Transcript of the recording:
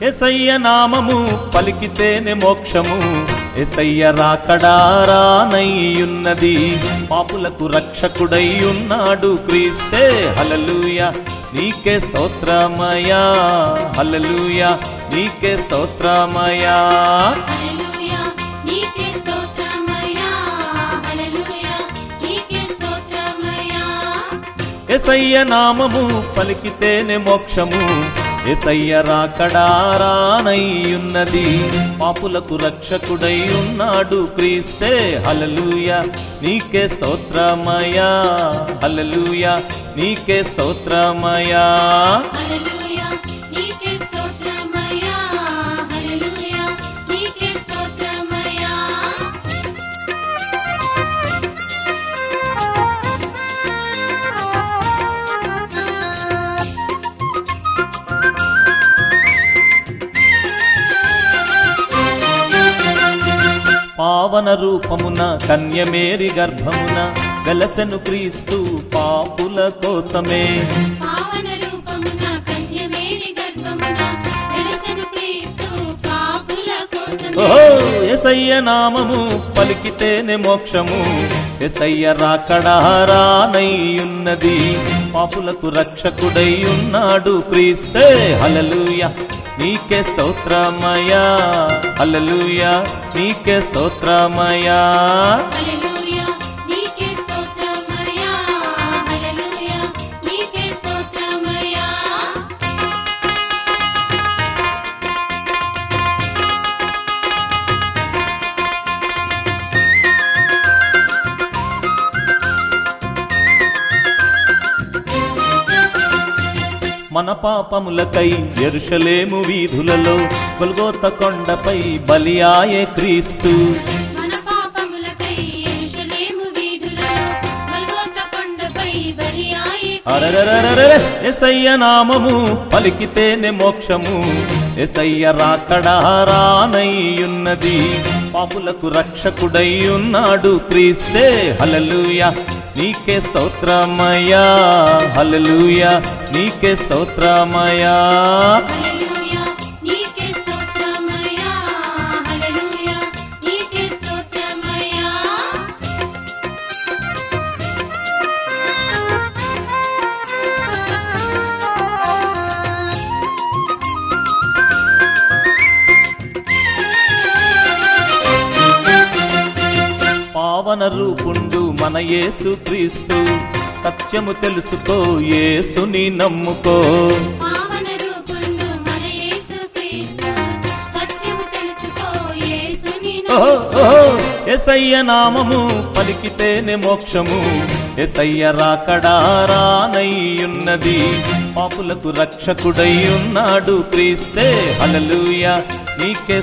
ఎసయ్య నామము పలికితేనే మోక్షము ఎసయ్య రాకడారానయ్యున్నది పాపులకు రక్షకుడై ఉన్నాడు క్రీస్తే హలలుయ నీకే స్తోత్రమయా హలలుయ నీకే స్తోత్రమయా హల్లెలూయా నీకే స్తోత్రమయ్యా హల్లెలూయా నీకే స్తోత్రమయ్యా ఎసయ్య నామము పలికితేనే మోక్షము ఎసయ్య రాకడారానయ్యున్నది పాపులకు రక్షకుడై ఉన్నాడు క్రీస్తే హలలుయ నీకే స్తోత్రమయా హలలుయ నీకే స్తోత్రమయా హల్లెలూయా నీకే స్తోత్రమయ్యా హల్లెలూయా నీకే స్తోత్రమయ్యా పావన రూపమున కన్యమేరి గర్భమున వెలసెను క్రీస్తు పాపుల కోసమే పావన రూపమున కన్యమేరి గర్భమున వెలసెను క్రీస్తు పాపుల కోసమే ఓహో ఎసయ్య నామము పలికితేనే మోక్షము ఎసయ్య రాకడారానయ్యున్నది పాపులకు రక్షకుడై ఉన్నాడు క్రీస్తే హలలుయ నీకే స్తోత్రమయా హలలుయ నీకే స్తోత్రమయా హల్లెలూయా నీకే స్తోత్రమయ్యా హల్లెలూయా నీకే స్తోత్రమయ్యా మన పాపములకై ఎరుషలేము వీధులలో గొల్గోత కొండపై బలియాయే క్రీస్తు మన పాపములకై యెరూషలేము వీధులలో గొల్గోత కొండపై బలియాయే అరరరరరర ఎసయ్య నామము పలికితేనే మోక్షము ఎసయ్య రాకడారానయ్యున్నది పాపులకు రక్షకుడై ఉన్నాడు క్రీస్తే హలలుయ నీకే స్తోత్రమయా హలలుయ నీకే స్తోత్రమయా హల్లెలూయా నీకే స్తోత్రమయ్యా హల్లెలూయా నీకే స్తోత్రమయ్యా పావన రూపుండు మన యేసు క్రీస్తు సత్యము తెలుసుకో యేసుని నమ్ముకో పావన రూపుండు మన యేసుక్రీస్తు సత్యము తెలుసుకో యేసుని ఓహో, ఓహో, ఎసయ్య నామము పలికితేనే మోక్షము ఎసయ్య రాకడారానయ్యున్నది పాపులకు రక్షకుడై ఉన్నాడు క్రీస్తే హలలుయ నీకే